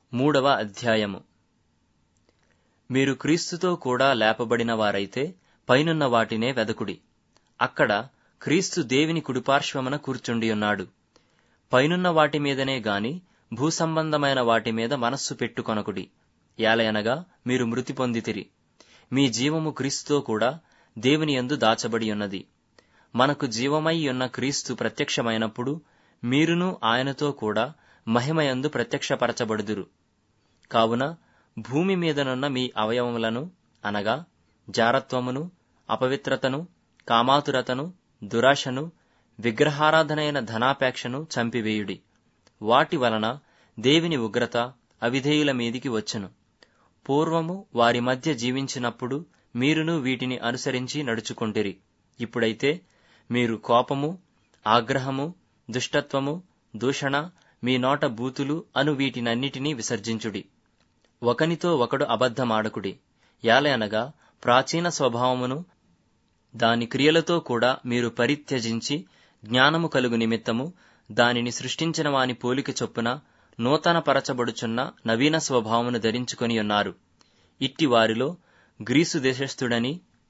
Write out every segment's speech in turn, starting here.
మూడవ అధ్యాయము మీరు క్రీస్తుతో కూడా లేపబడిన వారైతే పైనున్న వాటినే వెదకుడి అక్కడ క్రీస్తు దేవుని కుడిపార్శ్వమున కూర్చుండి ఉన్నాడు పైనున్న వాటి మీదనే గాని భూసంబంధమైన వాటి మీద మనస్సు పెట్టుకొనకుడి ఏలయనగా మీరు మృతి పొందితిరి మీ జీవము క్రీస్తుతో కూడా దేవుని యందు దాచబడి ఉన్నది మనకు జీవమై ఉన్న క్రీస్తు ప్రత్యక్షమైనప్పుడు మీరును ఆయనతో కూడా మహిమయందు ప్రత్యక్షపరచబడుదురు కావున భూమి మీదనున్న మీ అవయవములను అనగా జారత్వమును అపవిత్రతను కామాతురతను దురాశను విగ్రహారాధనైన ధనాపేక్షను చంపివేయుడి వాటి వలన దేవుని ఉగ్రత అవిధేయుల మీదికి వచ్చును పూర్వము వారి మధ్య జీవించినప్పుడు మీరును వీటిని అనుసరించి నడుచుకొంటిరి ఇప్పుడైతే మీరు కోపము ఆగ్రహము దుష్టత్వము దూషణ మీ నోట బూతులు అను వీటినన్నిటినీ విసర్జించుడి ఒకనితో ఒకడు అబద్ధమాడకుడి యాలయనగా ప్రాచీన స్వభావమును దాని క్రియలతో కూడా మీరు పరిత్యజించి జ్ఞానము కలుగు నిమిత్తము దానిని సృష్టించిన వాని పోలిక చొప్పున నూతన పరచబడుచున్న నవీన స్వభావమును ధరించుకొని ఉన్నారు ఇట్టి వారిలో గ్రీసు దేశస్థుడని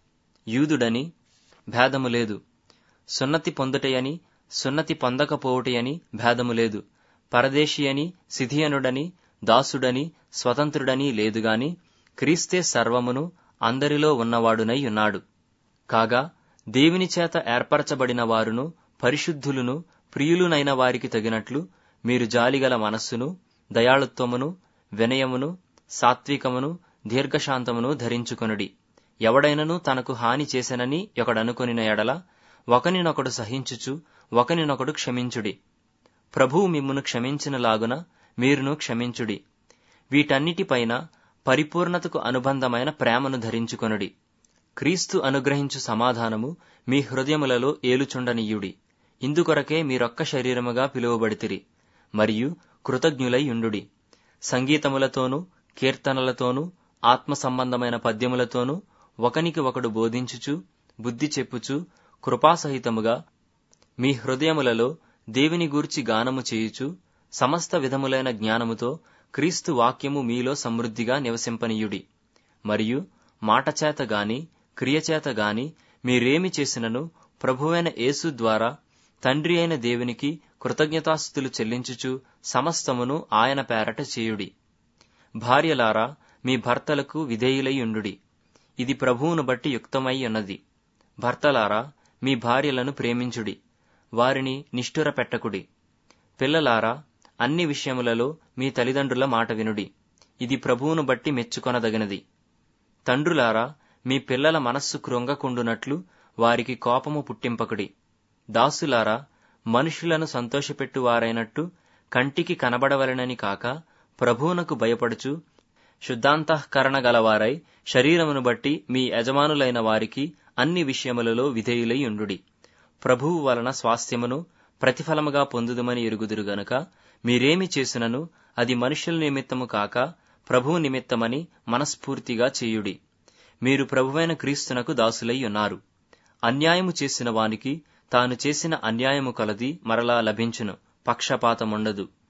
యూదుడని భేదము లేదు సున్నతి పొందుటయని సున్నతి పొందకపోవుటయని భేదము లేదు పరదేశీయని సిధియనుడని దాసుడని స్వతంత్రుడని లేదుగాని క్రీస్తే సర్వమును అందరిలో ఉన్నవాడునై ఉన్నాడు కాగా దేవుని చేత ఏర్పరచబడిన వారును పరిశుద్ధులును ప్రియులునైన వారికి తగినట్లు మీరు జాలిగల మనస్సును దయాళుత్వమును వినయమును సాత్వికమును దీర్ఘశాంతమును ధరించుకొనుడి ఎవడైనను తనకు హాని చేసెనని ఒకడనుకొనిన ఎడల ఒకనినొకడు సహించుచు ఒకనినొకడు క్షమించుడి ప్రభువు మిమ్మును క్షమించినలాగున మీరును క్షమించుడి వీటన్నిటిపైన పరిపూర్ణతకు అనుబంధమైన ప్రేమను ధరించుకొనుడి క్రీస్తు అనుగ్రహించు సమాధానము మీ హృదయములలో ఏలుచుండనీయుడి ఇందుకొరకే మీరొక్క శరీరముగా పిలువబడితిరి మరియు కృతజ్ఞులై ఉండుడి సంగీతములతోనూ కీర్తనలతోనూ ఆత్మ సంబంధమైన పద్యములతోనూ ఒకనికి ఒకడు బోధించుచు బుద్ధి చెప్పుచు కృపాసహితముగా మీ హృదయములలో దేవుని గూర్చి గానము చేయుచు సమస్త విధములైన జ్ఞానముతో క్రీస్తు వాక్యము మీలో సమృద్ధిగా నివసింపనీయుడి మరియు మాటచేత గాని క్రియచేత గాని మీరేమి చేసినను ప్రభువైన యేసు ద్వారా తండ్రి అయిన దేవునికి కృతజ్ఞతాస్థుతులు చెల్లించుచు సమస్తమును ఆయన పేరట చేయుడి భార్యలారా మీ భర్తలకు విధేయులైయుండుడి ఇది ప్రభువును బట్టి యుక్తమై ఉన్నది భర్తలారా మీ భార్యలను ప్రేమించుడి వారిని నిష్ఠుర పెట్టకుడి పిల్లలారా అన్ని విషయములలో మీ తల్లిదండ్రుల మాట వినుడి ఇది ప్రభువును బట్టి మెచ్చుకొనదగినది తండ్రులారా మీ పిల్లల మనస్సు కృంగకుండునట్లు వారికి కోపము పుట్టింపకుడి దాసులారా మనుషులను సంతోషపెట్టువారైనట్టు కంటికి కనబడవలెనని కాక ప్రభువునకు భయపడుచు శుద్ధాంతఃకరణ గలవారై శరీరమును బట్టి మీ యజమానులైన వారికి అన్ని విషయములలో విధేయులై ఉండుడి ప్రభువు వలన స్వాస్థ్యమును ప్రతిఫలముగా పొందుదుమని ఎరుగుదురు గనుక మీరేమి చేసినను అది మనుషుల నిమిత్తము కాక ప్రభువు నిమిత్తమని మనస్ఫూర్తిగా చేయుడి మీరు ప్రభువైన క్రీస్తునకు దాసులై ఉన్నారు అన్యాయము చేసిన వానికి తాను చేసిన అన్యాయము కలది మరలా లభించును పక్షపాతముండదు